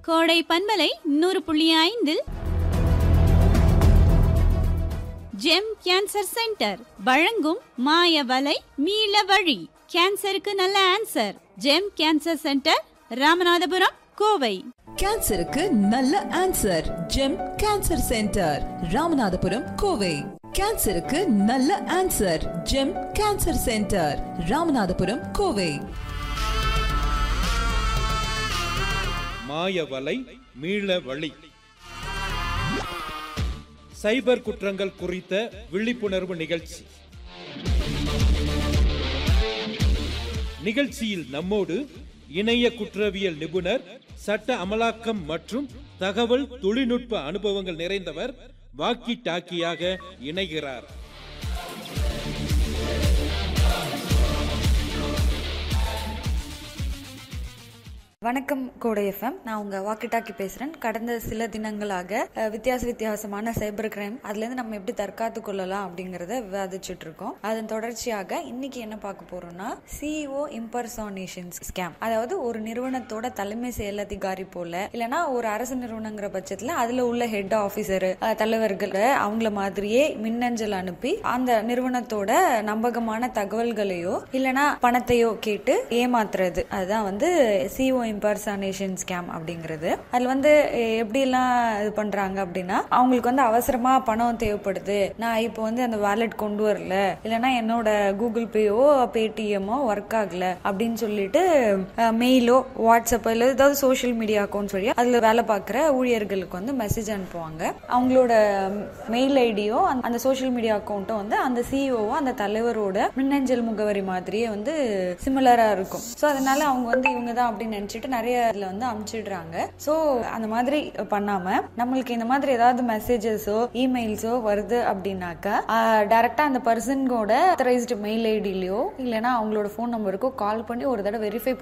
கோடை பன்மலை நூறு புள்ளி ஐந்தில் ஜெம் கேன்சர் சென்டர் வழங்கும் மாய வலை மீள வழி கேன்சருக்கு நல்ல answer GEM cancer centre Ramanathapuram Kovai கேன்சருக்கு நல்ல answer GEM cancer centre Ramanathapuram Kovai கேன்சருக்கு நல்ல answer GEM cancer centre Ramanathapuram Kovai மாயவலை மீள வழி சைபர் குற்றங்கள் குறித்த விழிப்புணர்வு நிகழ்ச்சி நிகழ்ச்சியில் நம்மோடு இணைய குற்றவியல் நிபுணர் சட்ட அமலாக்கம் மற்றும் தகவல் தொழில்நுட்ப அனுபவங்கள் நிறைந்தவர் வாக்கி டாக்கியாக இணைகிறார் வணக்கம் கோடை எஃப்எம் நான் உங்க வாக்கி டாக்கி பேசுறேன் கடந்த சில தினங்களாக அஹ், வித்தியாச வித்தியாசமான சைபர் கிரைம் அதுல இருந்து நம்ம எப்படி தற்காத்து கொள்ளலாம் அப்படிங்கறத விவாதிச்சுட்டு இருக்கோம் அதன் தொடர்ச்சியாக இன்னைக்கு என்ன பார்க்க போறோம்னா சிஇஓ இம்பர்சானேஷன்ஸ் ஸ்கேம் அதாவது ஒரு நிறுவனத்தோட தலைமை செயல் அதிகாரி போல இல்லனா ஒரு அரசு நிறுவனங்கிற பட்சத்துல அதுல உள்ள ஹெட் ஆபீசர் தலைவர்கள் அவங்கள மாதிரியே மின்னஞ்சல் அனுப்பி அந்த நிறுவனத்தோட நம்பகமான தகவல்களையோ இல்லனா பணத்தையோ கேட்டு ஏமாத்துறது அதுதான் வந்து சிஓ இம்பர்சானேஷன் ஸ்கேம் அப்படிங்கிறது அதுல வந்து எ- எப்படிலாம் இது பண்றாங்க அப்படின்னா அவங்களுக்கு வந்து அவசரமா பணம் தேவைப்படுது நான் இப்போ வந்து அந்த வாலெட் கொண்டு வரல இல்லைன்னா என்னோட கூகுள் பேயோ பேடிஎம்மோ ஒர்க் ஆகல அப்படின்னு சொல்லிட்டு மெயிலோ வாட்ஸ்அப்போ இல்லை ஏதாவது சோஷியல் மீடியா அக்கௌண்ட் சொல்லி அதுல வேலை பார்க்குற ஊழியர்களுக்கு வந்து மெசேஜ் அனுப்புவாங்க அவங்களோட மெயில் ஐடியோ அந்த சோஷியல் மீடியா அக்கௌண்ட்டும் வந்து அந்த சிஇஓவோ அந்த தலைவரோட மின்னஞ்சல் முகவரி மாதிரியே வந்து சிமிலரா இருக்கும் ஸோ அதனால அவங்க வந்து இவங்க தான் அப்படின்னு நினைச்சிட்டு நிறைய இதுல வந்து அனுப்பிச்சிடுறாங்க ஸோ அந்த மாதிரி பண்ணாம நம்மளுக்கு இந்த மாதிரி ஏதாவது மெசேஜஸோ இமெயில்ஸோ வருது அப்படின்னாக்கா டைரக்டா அந்த பர்சனோட அத்தரைஸ்டு மெயில் ஐடிலையோ இல்லைன்னா அவங்களோட ஃபோன் நம்பருக்கோ கால் பண்ணி ஒரு தடவை வெரிஃபை